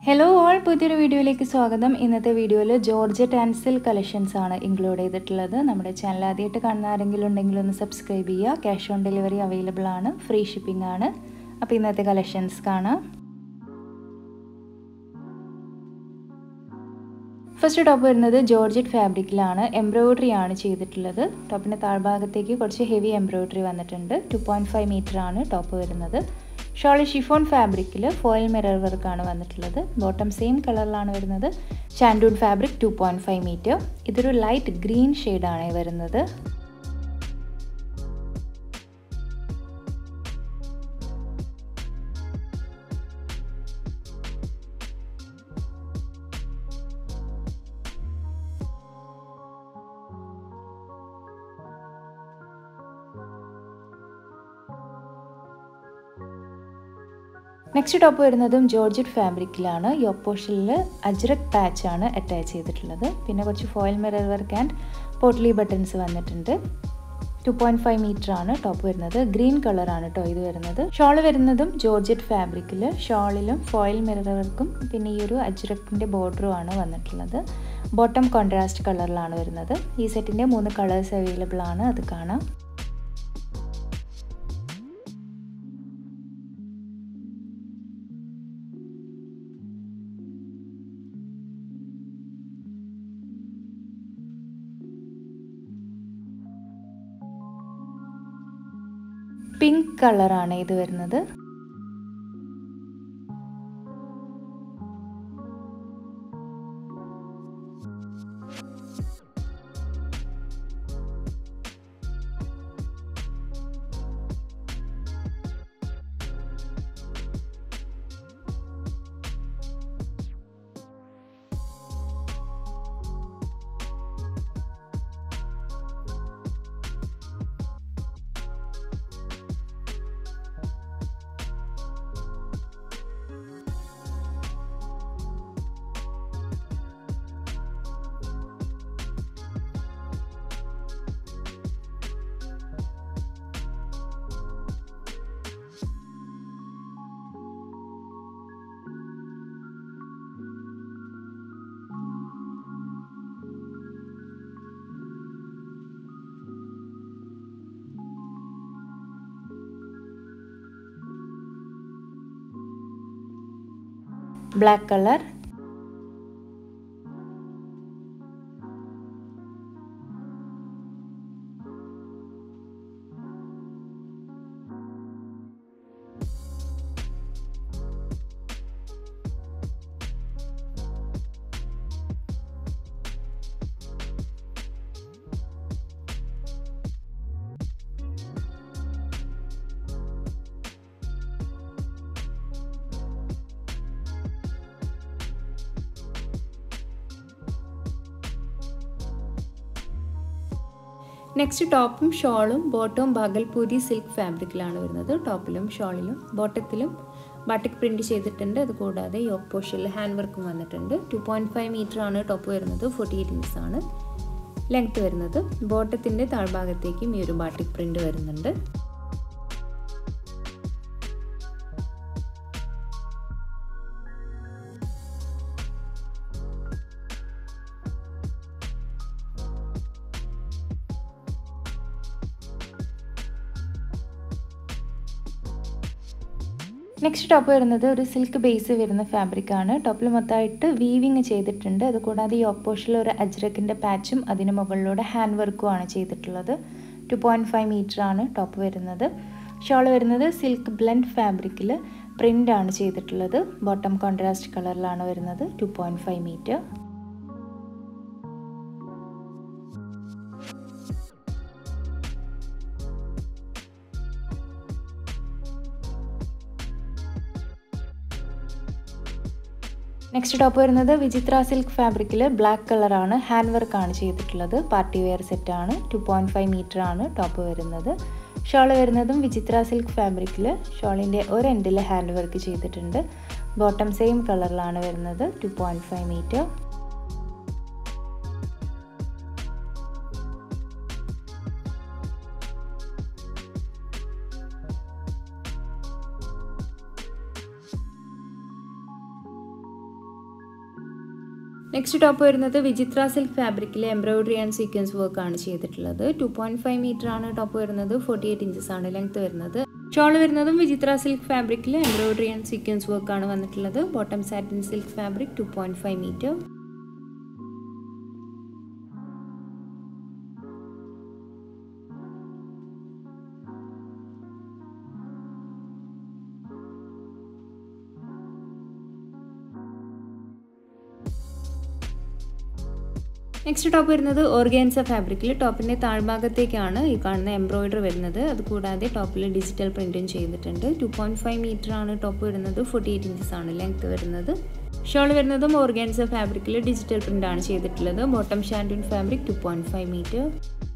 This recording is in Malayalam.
ഹലോ ഓൾ പുതിയൊരു വീഡിയോയിലേക്ക് സ്വാഗതം ഇന്നത്തെ വീഡിയോയിൽ ജോർജറ്റ് ആൻഡ് സിൽക്ക് കളക്ഷൻസ് ആണ് ഇൻക്ലൂഡ് ചെയ്തിട്ടുള്ളത് നമ്മുടെ ചാനൽ ആദ്യമായിട്ട് കാണുന്ന ആരെങ്കിലും ഉണ്ടെങ്കിൽ ഒന്ന് സബ്സ്ക്രൈബ് ചെയ്യുക ക്യാഷ് ഓൺ ഡെലിവറി അവൈലബിൾ ആണ് ഫ്രീ ഷിപ്പിംഗ് ആണ് അപ്പോൾ ഇന്നത്തെ കളക്ഷൻസ് കാണാം ഫസ്റ്റ് ടോപ്പ് വരുന്നത് ജോർജറ്റ് ഫാബ്രിക്കിലാണ് എംബ്രോയിഡറി ആണ് ചെയ്തിട്ടുള്ളത് ടോപ്പിൻ്റെ താഴ്ഭാഗത്തേക്ക് കുറച്ച് ഹെവി എംബ്രോയിഡറി വന്നിട്ടുണ്ട് ടു പോയിൻറ്റ് ഫൈവ് മീറ്റർ ആണ് ടോപ്പ് വരുന്നത് ഷോള് ഷിഫോൺ ഫാബ്രിക്കിൽ ഫോയിൽ മിറർ വർക്കാണ് വന്നിട്ടുള്ളത് ബോട്ടം സെയിം കളറിലാണ് വരുന്നത് ഷാൻഡൂൺ fabric two point five metre ഇതൊരു ലൈറ്റ് ഗ്രീൻ ഷെയ്ഡാണ് വരുന്നത് നെക്സ്റ്റ് ടോപ്പ് വരുന്നതും ജോർജറ്റ് ഫാബ്രിക്കിലാണ് യോപ്പോഷനിൽ അജ്രക് പാച്ച് ആണ് അറ്റാച്ച് ചെയ്തിട്ടുള്ളത് പിന്നെ കുറച്ച് foil mirror work and potli buttons വന്നിട്ടുണ്ട് ടു പോയിൻറ്റ് ഫൈവ് മീറ്റർ ആണ് ടോപ്പ് വരുന്നത് ഗ്രീൻ കളറാണ് കേട്ടോ ഇത് വരുന്നത് ഷോൾ വരുന്നതും ജോർജറ്റ് ഫാബ്രിക്കിൽ ഷോളിലും ഫോയിൽ മിറർ വർക്കും പിന്നെ ഈ ഒരു അജ്രക്കിൻ്റെ ബോർഡറും ആണ് വന്നിട്ടുള്ളത് ബോട്ടം കോൺട്രാസ്റ്റ് കളറിലാണ് വരുന്നത് ഈ സെറ്റിൻ്റെ മൂന്ന് കളേഴ്സ് അവൈലബിൾ ആണ് അത് കാണാം പിങ്ക് കളറാണ് ഇത് വരുന്നത് black color നെക്സ്റ്റ് ടോപ്പും ഷോളും ബോട്ടവും ഭാഗൽപൂരി സിൽക്ക് ഫാബ്രിക്കിലാണ് വരുന്നത് ടോപ്പിലും ഷോളിലും ബോട്ടത്തിലും ബാട്ടിക് പ്രിൻറ്റ് ചെയ്തിട്ടുണ്ട് അതുകൂടാതെ യോക്ക് പോഷനിൽ ഹാൻഡ് വർക്കും വന്നിട്ടുണ്ട് ടു പോയിൻറ്റ് ഫൈവ് മീറ്റർ ആണ് ടോപ്പ് വരുന്നത് ഫോർട്ടി എയ്റ്റ് ഇഞ്ചസ് ആണ് ലെങ്ത് വരുന്നത് ബോട്ടത്തിൻ്റെ താഴ്ഭാഗത്തേക്കും ഈ ഒരു ബാട്ടിക് പ്രിൻറ്റ് വരുന്നുണ്ട് നെക്സ്റ്റ് ടോപ്പ് വരുന്നത് ഒരു സിൽക്ക് ബേസ് വരുന്ന ഫാബ്രിക് ആണ് ടോപ്പിൽ മൊത്തമായിട്ട് വീവിങ് ചെയ്തിട്ടുണ്ട് അതുകൂടാതെ ഈ ഓപ്പോഷനിൽ ഒരു അജ്രക്കിൻ്റെ പാച്ചും അതിന് മുകളിലൂടെ ഹാൻഡ് വർക്കും ആണ് ചെയ്തിട്ടുള്ളത് ടു പോയിൻറ്റ് ഫൈവ് മീറ്റർ ആണ് ടോപ്പ് വരുന്നത് ഷോൾ വരുന്നത് സിൽക്ക് ബ്ലെൻഡ് ഫാബ്രിക്കിൽ പ്രിൻ്റ് ആണ് ചെയ്തിട്ടുള്ളത് ബോട്ടം കോൺട്രാസ്റ്റ് കളറിലാണ് വരുന്നത് two point five metre next top വരുന്നത് വിചിത്ര സിൽക്ക് ഫാബ്രിക്കിൽ ബ്ലാക്ക് കളറാണ് ഹാൻഡ് വർക്ക് ആണ് ചെയ്തിട്ടുള്ളത് പാർട്ടി വെയർ സെറ്റ് ആണ് ടു പോയിൻറ്റ് ഫൈവ് മീറ്റർ ആണ് ടോപ്പ് വരുന്നത് ഷോൾ വരുന്നതും വിചിത്ര സിൽക്ക് ഫാബ്രിക്കിൽ ഷോളിൻ്റെ ഒരു എൻഡിൽ ഹാൻഡ് വർക്ക് ചെയ്തിട്ടുണ്ട് ബോട്ടം സെയിം കളറിലാണ് വരുന്നത് two point five metre next top വരുന്നത് വിചിത്ര സിൽക്ക് ഫാബ്രിക്കിലെ എംബ്രോയിഡറി ആൻഡ് സീക്വൻസ് വർക്ക് ആണ് ചെയ്തിട്ടുള്ളത് ടു പോയിന്റ് ഫൈവ് മീറ്റർ ആണ് ടോപ്പ് വരുന്നത് ഫോർട്ടി എയ്റ്റ് ഇഞ്ചസ് ആണ് ലെങ്ത് വരുന്നത് ഷോൾ വരുന്നതും വിചിത്ര സിൽക്ക് ഫാബ്രിക്കിൽ എംബ്രോയിഡറി ആൻഡ് സീക്വൻസ് വർക്ക് ആണ് വന്നിട്ടുള്ളത് bottom satin silk fabric two point five metre next top വരുന്നത് ഓർഗാൻസ ഫാബ്രിക്കിൽ ടോപ്പിൻ്റെ താഴ്ഭാഗത്തേക്കാണ് ഈ കാണുന്ന എംബ്രോയിഡറി വരുന്നത് അതുകൂടാതെ ടോപ്പിൽ ഡിജിറ്റൽ പ്രിൻറ്റും ചെയ്തിട്ടുണ്ട് ടു പോയിൻറ്റ് ഫൈവ് മീറ്റർ ആണ് ടോപ്പ് വരുന്നത് ഫോർട്ടി എയ്റ്റ് ഇഞ്ചസ് ആണ് ലെങ്ത് വരുന്നത് ഷോൾ വരുന്നതും ഓർഗാൻസ ഫാബ്രിക്കിൽ ഡിജിറ്റൽ പ്രിൻ്റ് ആണ് ചെയ്തിട്ടുള്ളത് ബോട്ടം ഷാൻഡൂൺ fabric two point five metre